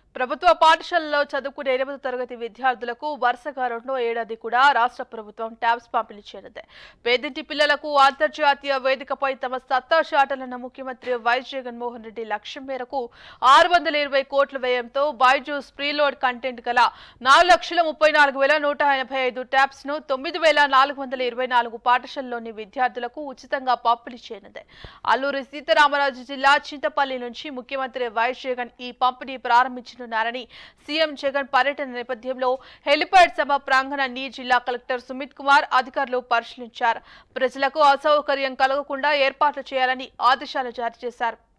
ప్రభుత్వ పాఠశాలలో చదువుకునే ఎనిమిది తరగతి విద్యార్థులకు వరుసగా రెండో ఏడాది కూడా రాష్ట్ర ప్రభుత్వం ట్యాబ్స్ పంపిణీ చేయనుంది పేదింటి పిల్లలకు అంతర్జాతీయ వేదికపై తమ సత్తా చాటలన్న ముఖ్యమంత్రి వైఎస్ జగన్మోహన్ రెడ్డి లక్ష్యం మేరకు ఆరు వందల ఇరవై కోట్ల వ్యయంతో బైజూస్ ప్రీలోడ్ కంటెంట్ గల నాలుగు లక్షల ముప్పై నాలుగు వేల నూట ఎనభై ఐదు ట్యాబ్స్ ను తొమ్మిది వేల నాలుగు వందల ఇరవై నాలుగు పాఠశాలలోని విద్యార్థులకు ఉచితంగా పంపిణీ చేయనుంది అల్లూరి సీతారామరాజు జిల్లా చింతపల్లి నుంచి ముఖ్యమంత్రి వైఎస్ జగన్ ఈ పంపిణీ ప్రారంభించనున్నారని సీఎం జగన్ పర్యటన నేపథ్యంలో హెలిప్యాడ్ సభ ప్రాంగణాన్ని జిల్లా కలెక్టర్ సుమిత్ కుమార్ అధికారులు పరిశీలించారు ప్రజలకు అసౌకర్యం కలగకుండా ఏర్పాట్లు చేయాలని ఆదేశాలు జారీ చేశారు